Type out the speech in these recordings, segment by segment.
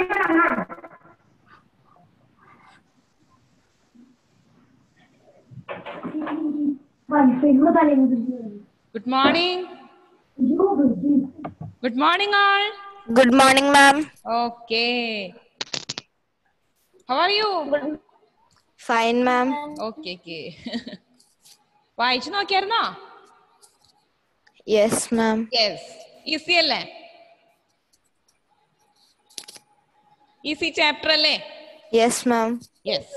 Good morning good morning all Good morning, ma'am. Okay how are you Fine, ma'am. Okay okay വായിച്ചു നോക്കിയായിരുന്നോ Yes, ma'am. Yes easy അല്ലേ easy chapter അല്ലേ Yes, ma'am. Yes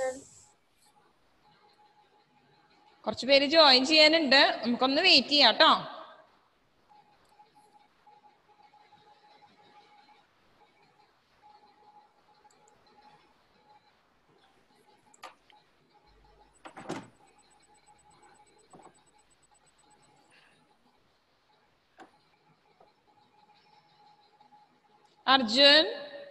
കുറച്ച് പേര് join ചെയ്യാനുണ്ട് നമുക്കൊന്ന് wait ചെയ്യാം കേട്ടോ അർജുൻ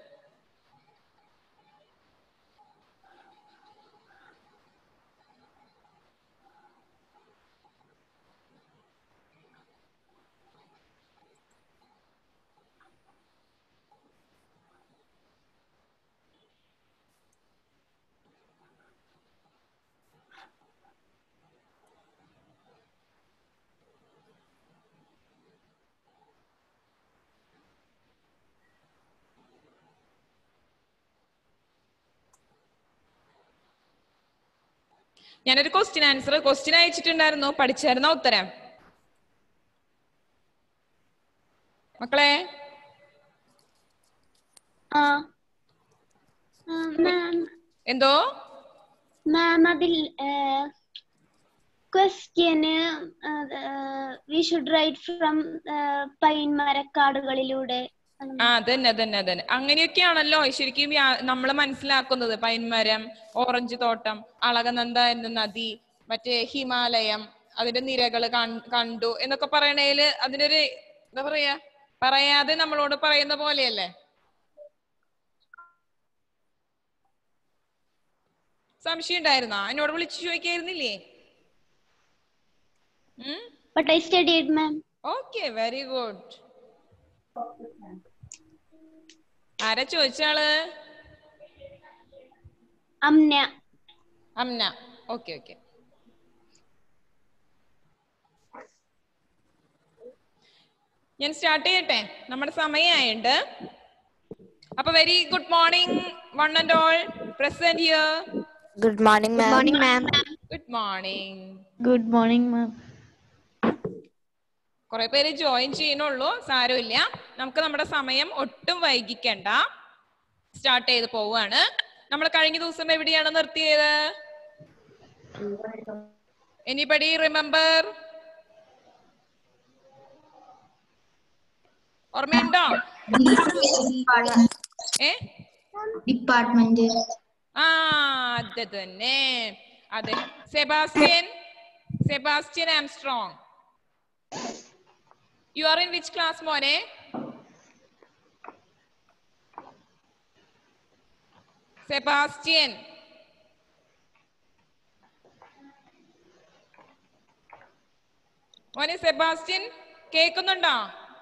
ഞാനൊരു ക്വസ്റ്റ്യൻ ആൻസർ ക്വസ്റ്റ്യൻ അയച്ചിട്ടുണ്ടായിരുന്നു പഠിച്ചായിരുന്നോ ഉത്തരം മക്കളെ ആ മാം എന്തോ മാം അതിൽ ക്വസ്റ്റ്യന് we should write from pine മരക്കാടുകളിലൂടെ ആ അതന്നെ അതന്നെ അതന്നെ അങ്ങനെയൊക്കെയാണല്ലോ ശരിക്കും നമ്മൾ മനസ്സിലാക്കുന്നത് പൈൻമരം ഓറഞ്ച് തോട്ടം അളകനന്ദ എന്ന നദി മറ്റേ ഹിമാലയം അതിന്റെ നിരകൾ കണ്ടു എന്നൊക്കെ പറയണേല് അതിനൊരു എന്താ പറയാ പറയാതെ നമ്മളോട് പറയുന്ന പോലെയല്ലേ സംശയം ഉണ്ടായിരുന്നോ എന്നോട് വിളിച്ചു ചോദിക്കായിരുന്നില്ലേ but I studied ma'am okay very good ആരാ ചോദിച്ചാള് അമ്ന അമ്ന ഓക്കെ ഓക്കെ ഞാൻ സ്റ്റാർട്ട് ചെയ്യട്ടെ നമ്മുടെ സമയമായുണ്ട് അപ്പൊ very good morning one and all present here Good morning, ma'am. Morning ma'am good morning good morning ma'am കുറെ പേര് ജോയിൻ ചെയ്യണുള്ളൂ സാരമില്ല നമുക്ക് നമ്മുടെ സമയം ഒട്ടും വൈകിക്കണ്ട സ്റ്റാർട്ട് ചെയ്ത് പോവാണ് നമ്മൾ കഴിഞ്ഞ ദിവസം എവിടെയാണ് നിർത്തിയത് എനിബഡി റിമെമ്പർ ഓർമ്മയുണ്ടോ ഏ ഡിപ്പാർട്ട്മെന്റ് ആ അത് തന്നെ അതെ Sebastian Sebastian Armstrong you are in which class മോനെ സെബാസ്റ്റ്യൻ മോനെ സെബാസ്റ്റ്യൻ കേൾക്കുന്നുണ്ടോ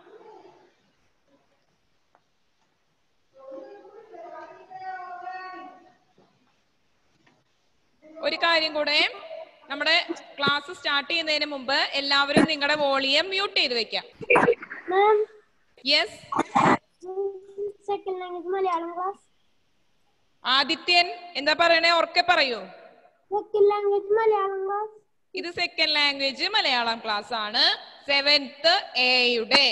ഒരു കാര്യം കൂടെ നമ്മുടെ ക്ലാസ് സ്റ്റാർട്ട് ചെയ്യുന്നതിന് മുമ്പ് എല്ലാവരും നിങ്ങളുടെ വോളിയം മ്യൂട്ട് ചെയ്ത് വെക്കാം ma'am yes second language Malayalam class Adithyan എന്താ പറയണേ ഉറക്കെ പറയൂ സെക്കൻഡ് ലാംഗ്വേജ് മലയാളം ക്ലാസ് ഇത് സെക്കൻഡ് ലാംഗ്വേജ് മലയാളം ക്ലാസ് ആണ് സെവൻത്ത് എയുടെ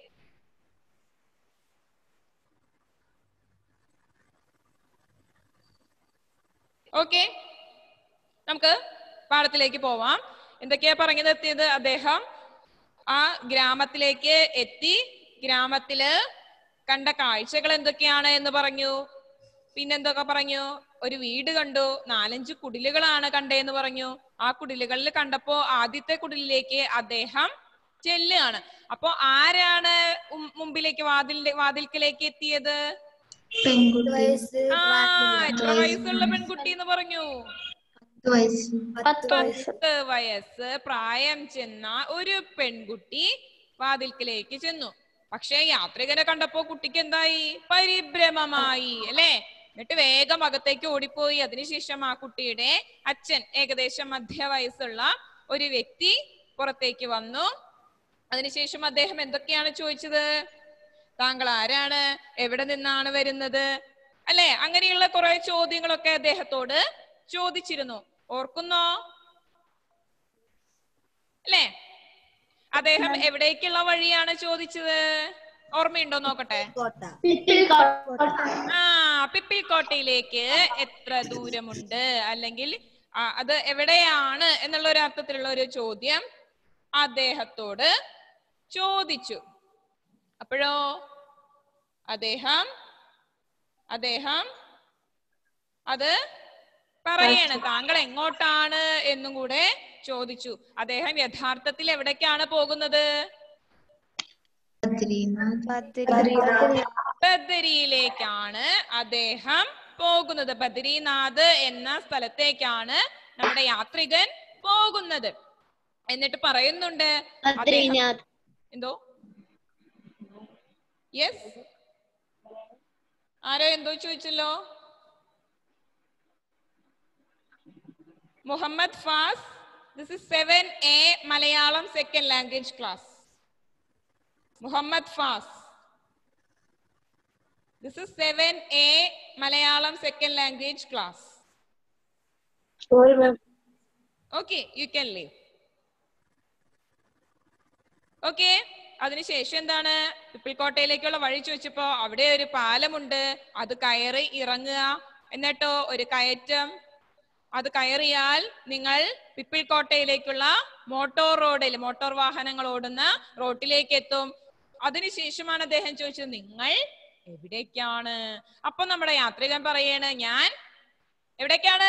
ഓക്കെ നമുക്ക് പാഠത്തിലേക്ക് പോവാം എന്തൊക്കെയാ പറഞ്ഞു നിർത്തിയത് അദ്ദേഹം ആ ഗ്രാമത്തിലേക്ക് എത്തി ഗ്രാമത്തില് കണ്ട കാഴ്ചകൾ എന്തൊക്കെയാണ് എന്ന് പറഞ്ഞു പിന്നെന്തൊക്കെ പറഞ്ഞു ഒരു വീട് കണ്ടു നാലഞ്ച് കുടിലുകളാണ് കണ്ടേന്ന് പറഞ്ഞു ആ കുടിലുകളിൽ കണ്ടപ്പോ ആദ്യത്തെ കുടിലിലേക്ക് അദ്ദേഹം ചെല്ലുകയാണ് അപ്പൊ ആരാണ് ഉം- മുമ്പിലേക്ക് വാതിലിന്റെ വാതിൽക്കലേക്ക് എത്തിയത് പെൺകുട്ടി ആ എത്ര വയസ്സുള്ള പെൺകുട്ടി എന്ന് പറഞ്ഞു പത്ത് വയസ്സ് പത്ത് വയസ്സ് പ്രായം ചെന്ന ഒരു പെൺകുട്ടി വാതിൽക്കലേക്ക് ചെന്നു പക്ഷേ യാത്രികനെ കണ്ടപ്പോ കുട്ടിക്ക് എന്തായി പരിഭ്രമമായി അല്ലേ എന്നിട്ട് വേഗം അകത്തേക്ക് ഓടിപ്പോയി അതിനുശേഷം ആ കുട്ടിയുടെ അച്ഛൻ ഏകദേശം മധ്യവയസ്സുള്ള ഒരു വ്യക്തി പുറത്തേക്ക് വന്നു അതിനുശേഷം അദ്ദേഹം എന്തൊക്കെയാണ് ചോദിച്ചത് താങ്കൾ ആരാണ് എവിടെ നിന്നാണ് വരുന്നത് അല്ലെ അങ്ങനെയുള്ള കുറെ ചോദ്യങ്ങളൊക്കെ അദ്ദേഹത്തോട് ചോദിച്ചിരുന്നു ഓർക്കുന്നോ അല്ലേ അദ്ദേഹം എവിടേക്കുള്ള വഴിയാണ് ചോദിച്ചത് ഓർമ്മയുണ്ടോ നോക്കട്ടെ ആ പിപ്പിൾക്കോട്ടയിലേക്ക് എത്ര ദൂരമുണ്ട് അല്ലെങ്കിൽ ആ, അത് എവിടെയാണ് എന്നുള്ള ഒരു അർത്ഥത്തിലുള്ള ഒരു ചോദ്യം അദ്ദേഹത്തോട് ചോദിച്ചു അപ്പോഴോ അദ്ദേഹം അദ്ദേഹം അത് പറയാണ് താങ്കൾ എങ്ങോട്ടാണ് എന്നും കൂടെ ചോദിച്ചു അദ്ദേഹം യഥാർത്ഥത്തിൽ എവിടേക്കാണ് പോകുന്നത് ബദ്രീനാഥ് ബദരിയിലേക്കാണ് അദ്ദേഹം പോകുന്നത് ബദരിനാഥ് എന്ന സ്ഥലത്തേക്കാണ് നമ്മുടെ യാത്രികൻ പോകുന്നത് എന്നിട്ട് പറയുന്നുണ്ട് അദ്ദേഹം- എന്തോ യെസ് ആരോ എന്തോ ചോദിച്ചല്ലോ Muhammad Faaz this is seven A Malayalam second language class Muhammad Faaz this is seven A Malayalam second language class okay you can leave okay അതിനുശേഷം എന്താണ് പിപ്പിൾക്കോട്ടയിലേക്കുള്ള വഴി ചോദിച്ചപ്പോ അവിടെ ഒരു പാലമുണ്ട് അത് കയറി ഇറങ്ങുക എന്നിട്ടോ ഒരു കയറ്റം അത് കയറിയാൽ നിങ്ങൾ പിപ്പിൾക്കോട്ടയിലേക്കുള്ള മോട്ടോർ റോഡിൽ മോട്ടോർ വാഹനങ്ങൾ ഓടുന്ന റോട്ടിലേക്ക് എത്തും അതിനുശേഷമാണ് അദ്ദേഹം ചോദിച്ചത് നിങ്ങൾ എവിടേക്കാണ് അപ്പൊ നമ്മുടെ യാത്രികൻ പറയാണ് ഞാൻ എവിടേക്കാണ്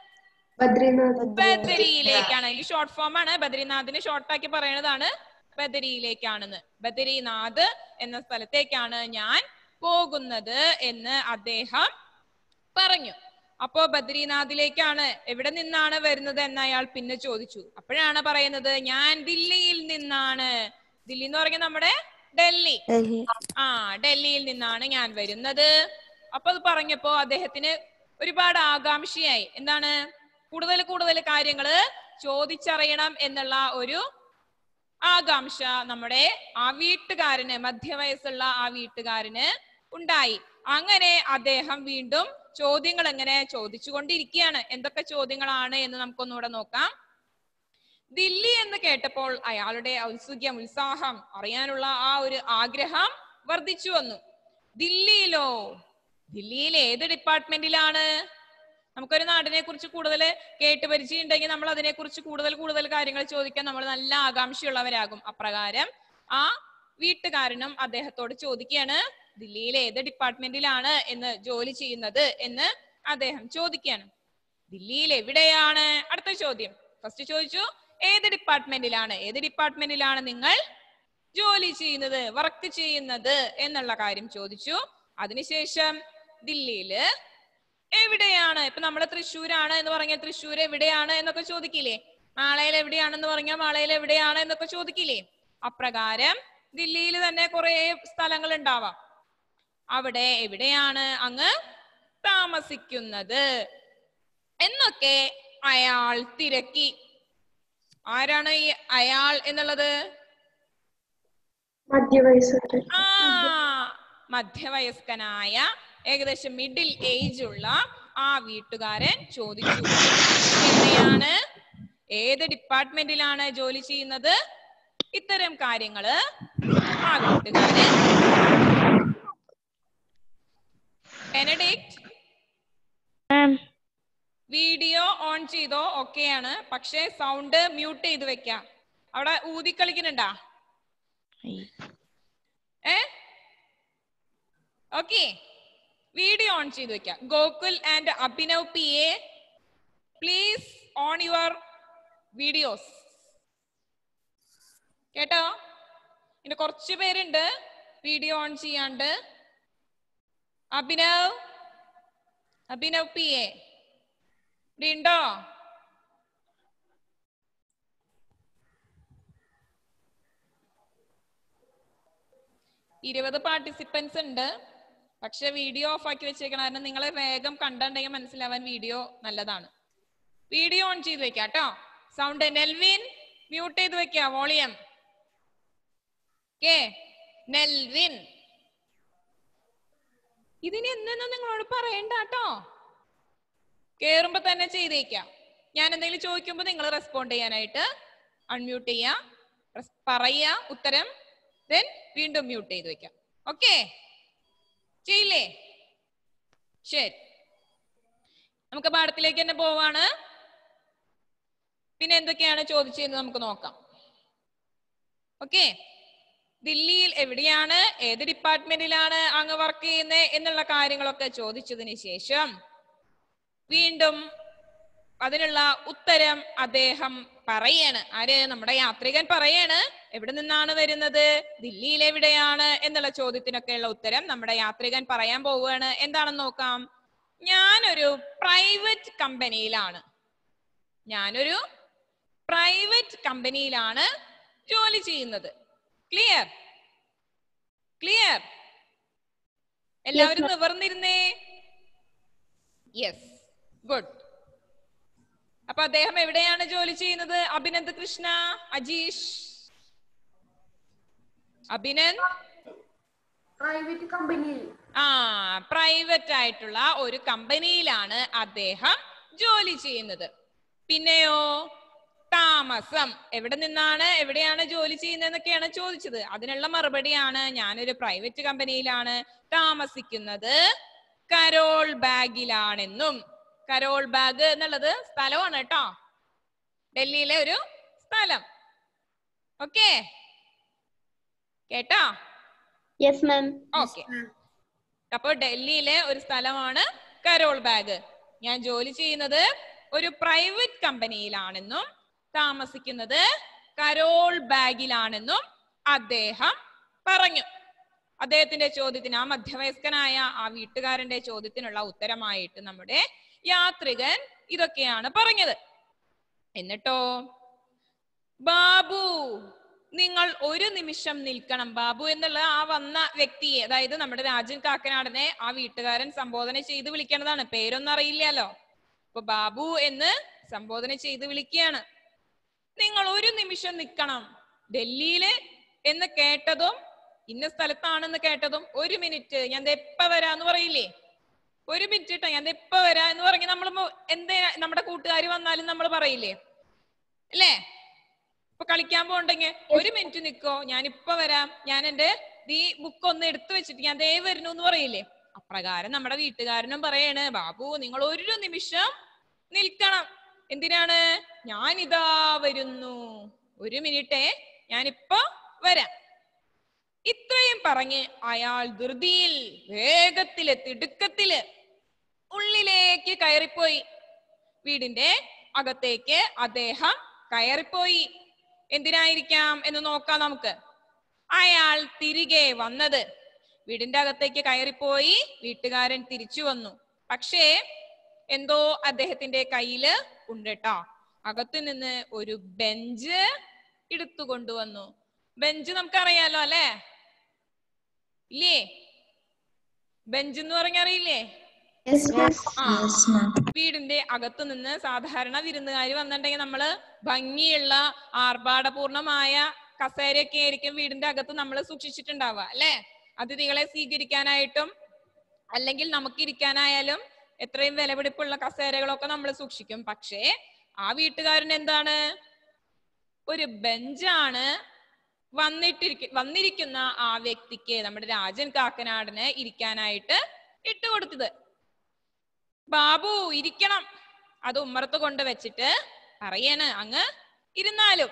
ബദരിയിലേക്കാണ് ഈ ഷോർട്ട് ഫോം ആണ് ബദരിനാഥിനെ ഷോർട്ടാക്കി പറയണതാണ് ബദരിയിലേക്കാണെന്ന് ബദരിനാഥ് എന്ന സ്ഥലത്തേക്കാണ് ഞാൻ പോകുന്നത് എന്ന് അദ്ദേഹം പറഞ്ഞു അപ്പോ ബദ്രീനാഥിലേക്കാണ് എവിടെ നിന്നാണ് വരുന്നത് എന്ന് അയാൾ പിന്നെ ചോദിച്ചു അപ്പോഴാണ് പറയുന്നത് ഞാൻ ദില്ലിയിൽ നിന്നാണ് ദില്ലി എന്ന് പറഞ്ഞാൽ നമ്മുടെ ഡൽഹി ഡൽഹി ആ ഡൽഹിയിൽ നിന്നാണ് ഞാൻ വരുന്നത് അപ്പൊ അത് പറഞ്ഞപ്പോ അദ്ദേഹത്തിന് ഒരുപാട് ആകാംക്ഷയായി എന്താണ് കൂടുതൽ കൂടുതൽ കാര്യങ്ങള് ചോദിച്ചറിയണം എന്നുള്ള ഒരു ആകാംക്ഷ നമ്മുടെ ആ വീട്ടുകാരന് മധ്യവയസ്സുള്ള ആ വീട്ടുകാരന് ഉണ്ടായി അങ്ങനെ അദ്ദേഹം വീണ്ടും ചോദ്യങ്ങൾ എങ്ങനെ ചോദിച്ചുകൊണ്ടിരിക്കുകയാണ് എന്തൊക്കെ ചോദ്യങ്ങളാണ് എന്ന് നമുക്കൊന്നുകൂടെ നോക്കാം ദില്ലി എന്ന് കേട്ടപ്പോൾ അയാളുടെ ഔത്സുക്യം ഉത്സാഹം അറിയാനുള്ള ആ ഒരു ആഗ്രഹം വർദ്ധിച്ചു വന്നു ദില്ലിയിലോ ദില്ലിയിൽ ഏത് ഡിപ്പാർട്ട്മെന്റിലാണ് നമുക്കൊരു നാടിനെ കുറിച്ച് കൂടുതൽ കേട്ട് പരിചയം ഉണ്ടെങ്കിൽ നമ്മൾ അതിനെ കുറിച്ച് കൂടുതൽ കൂടുതൽ കാര്യങ്ങൾ ചോദിക്കാൻ നമ്മൾ നല്ല ആകാംക്ഷയുള്ളവരാകും അപ്രകാരം ആ വീട്ടുകാരനും അദ്ദേഹത്തോട് ചോദിക്കുകയാണ് ദില്ലിയിലെ ഏത് ഡിപ്പാർട്ട്മെന്റിലാണ് എന്ന് ജോലി ചെയ്യുന്നത് എന്ന് അദ്ദേഹം ചോദിക്കുകയാണ് ദില്ലിയിൽ എവിടെയാണ് അടുത്ത ചോദ്യം ഫസ്റ്റ് ചോദിച്ചു ഏത് ഡിപ്പാർട്ട്മെന്റിലാണ് ഏത് ഡിപ്പാർട്ട്മെന്റിലാണ് നിങ്ങൾ ജോലി ചെയ്യുന്നത് വർക്ക് ചെയ്യുന്നത് എന്നുള്ള കാര്യം ചോദിച്ചു അതിനുശേഷം ദില്ലിയില് എവിടെയാണ് ഇപ്പൊ നമ്മള് തൃശ്ശൂരാണ് എന്ന് പറഞ്ഞാൽ തൃശ്ശൂർ എവിടെയാണ് എന്നൊക്കെ ചോദിക്കില്ലേ മാളയിൽ എവിടെയാണെന്ന് പറഞ്ഞാൽ മാളയിൽ എവിടെയാണ് എന്നൊക്കെ ചോദിക്കില്ലേ അപ്രകാരം ദില്ലിയിൽ തന്നെ കുറെ സ്ഥലങ്ങൾ ഉണ്ടാവാം അവിടെ എവിടെയാണ് അങ്ങ് താമസിക്കുന്നത് എന്നൊക്കെ അയാൾ തിരക്കി ആരാണ് ഈ അയാൾ എന്നുള്ളത് ആ മധ്യവയസ്കനായ ഏകദേശം മിഡിൽ ഏജ് ഉള്ള ആ വീട്ടുകാരൻ ചോദിച്ചു എവിടെയാണ് ഏത് ഡിപ്പാർട്ട്മെന്റിലാണ് ജോലി ചെയ്യുന്നത് ഇത്തരം കാര്യങ്ങള് ആ വീട്ടുകാരൻ ബെനഡിക്റ്റ് വീഡിയോ ഓൺ ചെയ്തോ ഒക്കെയാണ് പക്ഷെ സൗണ്ട് മ്യൂട്ട് ചെയ്ത് വെക്കാം അവിടെ ഊതിക്കളിക്കുന്നുണ്ടാ ഏ ഓക്കെ വീഡിയോ ഓൺ ചെയ്ത് വെക്കാം Gokul and Abhinav P A please on your videos കേട്ടോ ഇനി കുറച്ച് പേരുണ്ട് വീഡിയോ ഓൺ ചെയ്യാണ്ട് അഭിനവ് അഭിനവ് പി എ ഇവിടെ ഉണ്ടോ ഇരുപത് പാർട്ടിസിപ്പൻസ് ഉണ്ട് പക്ഷെ വീഡിയോ ഓഫ് ആക്കി വെച്ചേക്കണം കാരണം നിങ്ങൾ വേഗം കണ്ടിട്ടുണ്ടെങ്കിൽ മനസ്സിലാവാൻ വീഡിയോ നല്ലതാണ് വീഡിയോ ഓൺ ചെയ്ത് വെക്കാം കേട്ടോ സൗണ്ട് നെൽവിൻ മ്യൂട്ട് ചെയ്ത് വെക്കാം വോളിയം കേ നെൽവിൻ ഇതിന് എന്തെന്നും നിങ്ങളോട് പറയണ്ട കേട്ടോ കേറുമ്പോ തന്നെ ചെയ്തേക്കാം ഞാൻ എന്തെങ്കിലും ചോദിക്കുമ്പോ നിങ്ങൾ റെസ്പോണ്ട് ചെയ്യാനായിട്ട് അൺമ്യൂട്ട് ചെയ്യാ റെസ്- പറയാ ഉത്തരം ദെൻ വീണ്ടും മ്യൂട്ട് ചെയ്ത് വെക്കാം ഓക്കെ ചെയ്യില്ലേ ശരി നമുക്ക് പാഠത്തിലേക്ക് തന്നെ പോവാണ് പിന്നെ എന്തൊക്കെയാണ് ചോദിച്ചതെന്ന് നമുക്ക് നോക്കാം ഓക്കെ ദില്ലിയിൽ എവിടെയാണ് ഏത് ഡിപ്പാർട്ട്മെന്റിലാണ് അങ്ങ് വർക്ക് ചെയ്യുന്നത് എന്നുള്ള കാര്യങ്ങളൊക്കെ ചോദിച്ചതിന് ശേഷം വീണ്ടും അതിനുള്ള ഉത്തരം അദ്ദേഹം പറയാണ് ആര് നമ്മുടെ യാത്രികൻ പറയാണ് എവിടെ നിന്നാണ് വരുന്നത് ദില്ലിയിൽ എവിടെയാണ് എന്നുള്ള ചോദ്യത്തിനൊക്കെയുള്ള ഉത്തരം നമ്മുടെ യാത്രികൻ പറയാൻ പോവുകയാണ് എന്താണെന്ന് നോക്കാം ഞാനൊരു പ്രൈവറ്റ് കമ്പനിയിലാണ് ഞാനൊരു പ്രൈവറ്റ് കമ്പനിയിലാണ് ജോലി ചെയ്യുന്നത് ക്ലിയർ ക്ലിയർ എല്ലാവരും നിവർന്നിരുന്നേ യെസ് ഗുഡ് അപ്പൊ അദ്ദേഹം എവിടെയാണ് ജോലി ചെയ്യുന്നത് അഭിനന്ദ് കൃഷ്ണ അജീഷ് അഭിനന്ദ് പ്രൈവറ്റ് കമ്പനിയിൽ ആ പ്രൈവറ്റ് ആയിട്ടുള്ള ഒരു കമ്പനിയിലാണ് അദ്ദേഹം ജോലി ചെയ്യുന്നത് പിന്നെയോ താമസം എവിടെ നിന്നാണ് എവിടെയാണ് ജോലി ചെയ്യുന്നതെന്നൊക്കെയാണ് ചോദിച്ചത് അതിനുള്ള മറുപടിയാണ് ഞാനൊരു പ്രൈവറ്റ് കമ്പനിയിലാണ് താമസിക്കുന്നത് കരോൾ ബാഗിലാണെന്നും കരോൾ ബാഗ് എന്നുള്ളത് സ്ഥലമാണ് കേട്ടോ ഡൽഹിയിലെ ഒരു സ്ഥലം ഓക്കെ കേട്ടോ യെസ് മാം ഓക്കെ അപ്പൊ ഡൽഹിയിലെ ഒരു സ്ഥലമാണ് കരോൾ ബാഗ് ഞാൻ ജോലി ചെയ്യുന്നത് ഒരു പ്രൈവറ്റ് കമ്പനിയിലാണെന്നും താമസിക്കുന്നത് കരോൾ ബാഗിലാണെന്നും അദ്ദേഹം പറഞ്ഞു അദ്ദേഹത്തിന്റെ ചോദ്യത്തിന് ആ മധ്യവയസ്കനായ ആ വീട്ടുകാരന്റെ ചോദ്യത്തിനുള്ള ഉത്തരമായിട്ട് നമ്മുടെ യാത്രികൻ ഇതൊക്കെയാണ് പറഞ്ഞത് എന്നിട്ടോ ബാബു നിങ്ങൾ ഒരു നിമിഷം നിൽക്കണം ബാബു എന്നുള്ള ആ വന്ന വ്യക്തിയെ അതായത് നമ്മുടെ രാജൻ കാക്കനാടനെ ആ വീട്ടുകാരൻ സംബോധന ചെയ്ത് വിളിക്കണതാണ് പേരൊന്നും അറിയില്ലല്ലോ അപ്പൊ ബാബു എന്ന് സംബോധന ചെയ്ത് വിളിക്കുകയാണ് നിങ്ങൾ ഒരു നിമിഷം നിൽക്കണം ഡൽഹിയില് എന്ന് കേട്ടതും ഇന്ന സ്ഥലത്താണെന്ന് കേട്ടതും ഒരു മിനിറ്റ് ഞാൻ ദേ എപ്പ വരാന്ന് പറയില്ലേ ഒരു മിനിറ്റ് കേട്ടോ ഞാൻ ദേ എപ്പ വരാ എന്ന് പറഞ്ഞ് നമ്മൾ എന്തേ നമ്മുടെ കൂട്ടുകാർ വന്നാലും നമ്മൾ പറയില്ലേ അല്ലേ ഇപ്പൊ കളിക്കാൻ പോണ്ടെങ്കിൽ ഒരു മിനിറ്റ് നിക്കോ ഞാൻ ഇപ്പൊ വരാം ഞാൻ എന്റെ ഈ ബുക്ക് ഒന്ന് എടുത്തു വെച്ചിട്ട് ഞാൻ ദേ വരുന്നു എന്ന് പറയില്ലേ അപ്രകാരം നമ്മുടെ വീട്ടുകാരനും പറയാണ് ബാബു നിങ്ങൾ ഒരു നിമിഷം നിൽക്കണം എന്തിനാണ് ഞാൻ ഇതാ വരുന്നു ഒരു മിനിറ്റേ ഞാനിപ്പോ വരാം ഇത്രയും പറഞ്ഞ് അയാൾ ധൃതിയിൽ വേഗത്തില് തിടുക്കത്തില് ഉള്ളിലേക്ക് കയറിപ്പോയി വീടിന്റെ അകത്തേക്ക് അദ്ദേഹം കയറിപ്പോയി എന്തിനായിരിക്കാം എന്ന് നോക്കാം നമുക്ക് അയാൾ തിരികെ വന്നത് വീടിന്റെ അകത്തേക്ക് കയറിപ്പോയി വീട്ടുകാരൻ തിരിച്ചു വന്നു പക്ഷേ എന്തോ അദ്ദേഹത്തിന്റെ കയ്യില് ഉണ്ട് ട്ടോ അകത്തു നിന്ന് ഒരു ബെഞ്ച് എടുത്തു കൊണ്ടുവന്നു ബെഞ്ച് നമുക്കറിയാലോ അല്ലെ ഇല്ലേ ബെഞ്ച് എന്ന് പറഞ്ഞ അറിയില്ലേ ആ വീടിന്റെ അകത്തു നിന്ന് സാധാരണ വിരുന്നുകാര് വന്നിട്ടുണ്ടെങ്കിൽ നമ്മള് ഭംഗിയുള്ള ആർഭാടപൂർണമായ കസേരയൊക്കെ ആയിരിക്കും വീടിന്റെ അകത്ത് നമ്മൾ സൂക്ഷിച്ചിട്ടുണ്ടാവുക അല്ലെ അതിഥികളെ സ്വീകരിക്കാനായിട്ടും അല്ലെങ്കിൽ നമുക്ക് ഇരിക്കാനായാലും എത്രയും വിലപിടിപ്പുള്ള കസേരകളൊക്കെ നമ്മൾ സൂക്ഷിക്കും പക്ഷേ ആ വീട്ടുകാരൻ എന്താണ് ഒരു ബെഞ്ചാണ് വന്നിട്ടിരിക്ക വന്നിരിക്കുന്ന ആ വ്യക്തിക്ക് നമ്മുടെ രാജൻ കാക്കനാടിന് ഇരിക്കാനായിട്ട് ഇട്ടുകൊടുത്തത് ബാബു ഇരിക്കണം അത് ഉമ്മറത്ത് കൊണ്ട് വെച്ചിട്ട് പറയാണ് അങ്ങ് ഇരുന്നാലും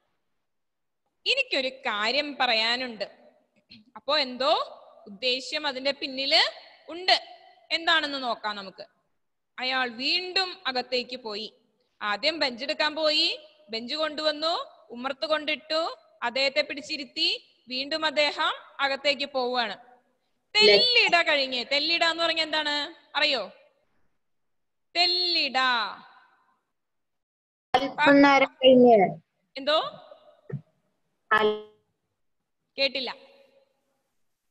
എനിക്കൊരു കാര്യം പറയാനുണ്ട് അപ്പോ എന്തോ ഉദ്ദേശ്യം അതിന്റെ പിന്നില് ഉണ്ട് എന്താണെന്ന് നോക്കാം നമുക്ക് അയാൾ വീണ്ടും അകത്തേക്ക് പോയി ആദ്യം ബെഞ്ച് എടുക്കാൻ പോയി ബെഞ്ച് കൊണ്ടുവന്നു ഉമ്മർത്ത് കൊണ്ടിട്ടു അദ്ദേഹത്തെ പിടിച്ചിരുത്തി വീണ്ടും അദ്ദേഹം അകത്തേക്ക് പോവുകയാണ് തെല്ലിട കഴിഞ്ഞ് തെല്ലിട എന്ന് പറഞ്ഞ എന്താണ് അറിയോ തെല്ലിട അല്പനേരം കഴിഞ്ഞ് എന്തോ അൽ- കേട്ടില്ല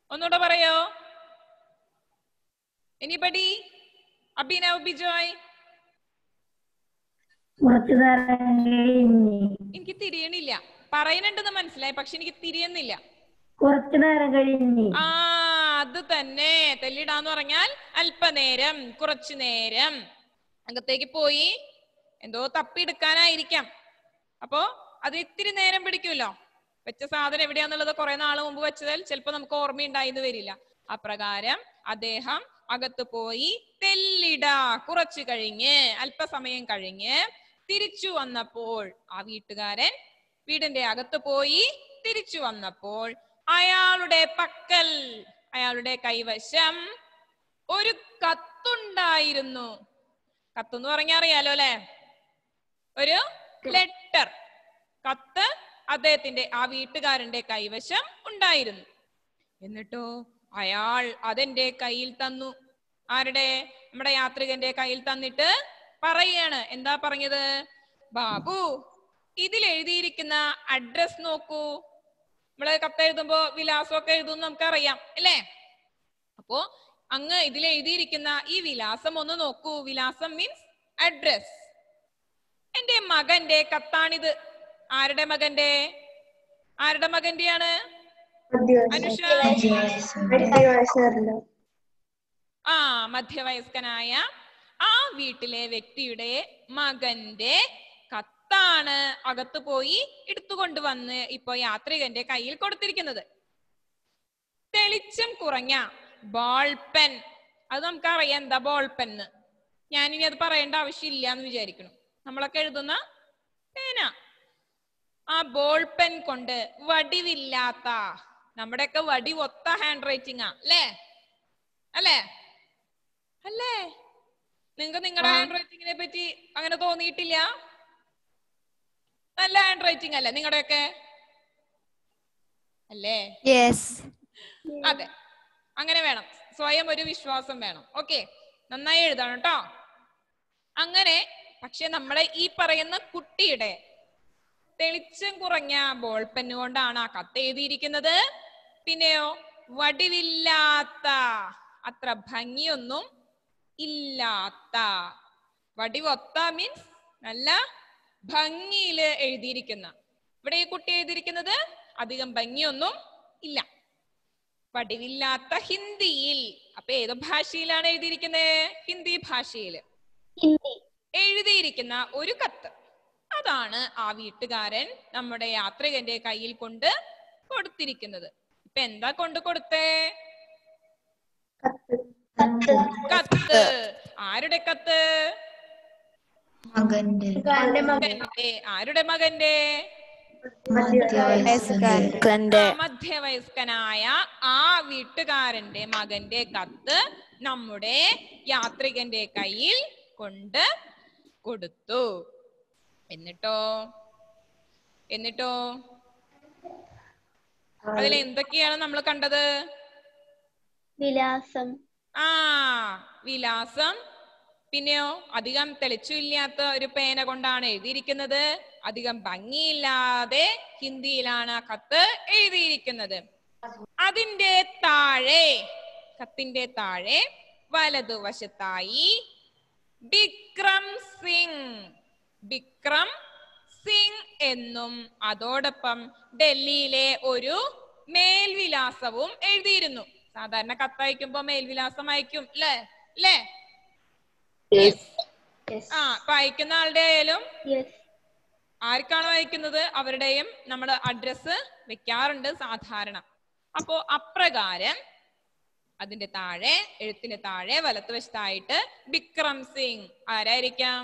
ഒന്നുകൂടെ പറയോ എനിബഡി അഭിനവ് ബിജോയ് കുറച്ചു നേരം കഴിഞ്ഞ് എനിക്ക് തിരിയണില്ല പറയുന്നുണ്ടെന്ന് മനസ്സിലായി പക്ഷെ എനിക്ക് തിരിയുന്നില്ല കുറച്ചു നേരം കഴിഞ്ഞ് ആ അത് തന്നെ തെല്ലിടാന്ന് പറഞ്ഞാൽ അല്പനേരം കുറച്ചു നേരം അകത്തേക്ക് പോയി എന്തോ തപ്പിയെടുക്കാനായിരിക്കാം അപ്പോ അത് ഇത്തിരി നേരം പിടിക്കുമല്ലോ വെച്ച സാധനം എവിടെയാന്നുള്ളത് കുറെ നാൾ മുമ്പ് വെച്ചതാൽ ചിലപ്പോ നമുക്ക് ഓർമ്മയുണ്ടായിന്ന് വരില്ല അപ്രകാരം അദ്ദേഹം അകത്ത് പോയി തെല്ലിട കുറച്ചു കഴിഞ്ഞ് അല്പസമയം കഴിഞ്ഞ് തിരിച്ചു വന്നപ്പോൾ ആ വീട്ടുകാരൻ വീടിന്റെ അകത്ത് പോയി തിരിച്ചു വന്നപ്പോൾ അയാളുടെ പക്കൽ അയാളുടെ കൈവശം ഒരു കത്തുണ്ടായിരുന്നു കത്തെന്ന് പറഞ്ഞാൽ അറിയാലോ അല്ലെ ഒരു ലെറ്റർ കത്ത് അദ്ദേഹത്തിന്റെ ആ വീട്ടുകാരന്റെ കൈവശം ഉണ്ടായിരുന്നു എന്നിട്ടോ അയാൾ അതെന്റെ കയ്യിൽ തന്നു ആരുടെ നമ്മുടെ യാത്രികന്റെ കയ്യിൽ തന്നിട്ട് പറയാണ് എന്താ പറഞ്ഞത് ബാബു ഇതിൽ എഴുതിയിരിക്കുന്ന അഡ്രസ് നോക്കൂ നമ്മള് കത്തെഴുതുമ്പോ വിലാസമൊക്കെ എഴുതും നമുക്കറിയാം അല്ലേ അപ്പോ അങ്ങ് ഇതിൽ എഴുതിയിരിക്കുന്ന ഈ വിലാസം ഒന്ന് നോക്കൂ വിലാസം മീൻസ് അഡ്രസ് എന്റെ മകന്റെ കത്താണിത് ആരുടെ മകന്റെ ആരുടെ മകന്റെയാണ് അനുഷ ആ മധ്യവയസ്കനായ ആ വീട്ടിലെ വ്യക്തിയുടെ മകന്റെ കത്താണ് അകത്ത് പോയി എടുത്തുകൊണ്ട് വന്ന് ഇപ്പൊ യാത്രികന്റെ കയ്യിൽ കൊടുത്തിരിക്കുന്നത് തെളിച്ചം കുറഞ്ഞ ബോൾ പെൻ അത് നമുക്കറിയാം എന്താ ബോൾ പെന്ന് ഞാനിനി അത് പറയേണ്ട ആവശ്യമില്ല എന്ന് വിചാരിക്കണം നമ്മളൊക്കെ എഴുതുന്ന പേന ആ ബോൾ പെൻ കൊണ്ട് വടിവില്ലാത്ത നമ്മുടെയൊക്കെ വടി ഒത്ത ഹാൻഡ് റൈറ്റിംഗ് ആ അല്ലേ അല്ലേ അല്ലേ നിങ്ങക്ക് നിങ്ങളുടെ ഹാൻഡ് റൈറ്റിങ്ങിനെ പറ്റി അങ്ങനെ തോന്നിയിട്ടില്ല നല്ല ഹാൻഡ് റൈറ്റിംഗ് അല്ലേ നിങ്ങളുടെയൊക്കെ അല്ലേ Yes. അതെ അങ്ങനെ വേണം സ്വയം ഒരു വിശ്വാസം വേണം ഓക്കെ നന്നായി എഴുതണം കേട്ടോ അങ്ങനെ പക്ഷെ നമ്മുടെ ഈ പറയുന്ന കുട്ടിയുടെ തെളിച്ചം കുറഞ്ഞ ബോൾ പെന്ന് കൊണ്ടാണ് ആ കത്ത് എഴുതിയിരിക്കുന്നത് പിന്നെയോ വടിവില്ലാത്ത അത്ര ഭംഗിയൊന്നും ഇല്ലാത്ത വടിവൊത്ത മീൻസ് നല്ല ഭംഗിയില് എഴുതിയിരിക്കുന്ന ഇവിടെ ഈ കുട്ടി എഴുതിയിരിക്കുന്നത് അധികം ഭംഗിയൊന്നും ഇല്ല വടിവില്ലാത്ത ഹിന്ദിയിൽ അപ്പൊ ഏത് ഭാഷയിലാണ് എഴുതിയിരിക്കുന്നത് ഹിന്ദി ഭാഷയില് ഹിന്ദി എഴുതിയിരിക്കുന്ന ഒരു കത്ത് അതാണ് ആ വീട്ടുകാരൻ നമ്മുടെ യാത്രികന്റെ കയ്യിൽ കൊണ്ട് കൊടുത്തിരിക്കുന്നത് ഇപ്പൊ എന്താ കൊണ്ട് കൊടുത്തേ കത്ത് ആരുടെ കത്ത് മകന്റെ മകന്റെ ആരുടെ മകന്റെ വയസ്സുകാരന്റെ ആ മധ്യവയസ്കനായ ആ വീട്ടുകാരന്റെ മകന്റെ കത്ത് നമ്മുടെ യാത്രികന്റെ കയ്യിൽ കൊണ്ട് കൊടുത്തു എന്നിട്ടോ എന്നിട്ടോ അതിൽ എന്തൊക്കെയാണ് നമ്മൾ കണ്ടത് വിലാസം ആ വിലാസം പിന്നെയോ അധികം തെളിച്ചില്ലാത്ത ഒരു പേന കൊണ്ടാണ് എഴുതിയിരിക്കുന്നത് അധികം ഭംഗിയില്ലാതെ ഹിന്ദിയിലാണ് ആ കത്ത് എഴുതിയിരിക്കുന്നത് അതിന്റെ താഴെ കത്തിന്റെ താഴെ വലതുവശത്തായി ബിക്രം സിംഗ് ബിക്രം സിംഗ് എന്നും അതോടൊപ്പം ഡൽഹിയിലെ ഒരു മേൽവിലാസവും എഴുതിയിരുന്നു സാധാരണ കത്തയക്കുമ്പോ മേൽവിലാസം അയക്കും അല്ലേ അല്ലേ ആ ഇപ്പൊ അയക്കുന്ന ആളുടെ ആയാലും യെസ് ആർക്കാണോ അയക്കുന്നത് അവരുടെയും നമ്മൾ അഡ്രസ് വെക്കാറുണ്ട് സാധാരണ അപ്പോ അപ്രകാരം അതിന്റെ താഴെ എഴുത്തിന്റെ താഴെ വലത്തുവശത്തായിട്ട് ബിക്രം സിംഗ് ആരായിരിക്കാം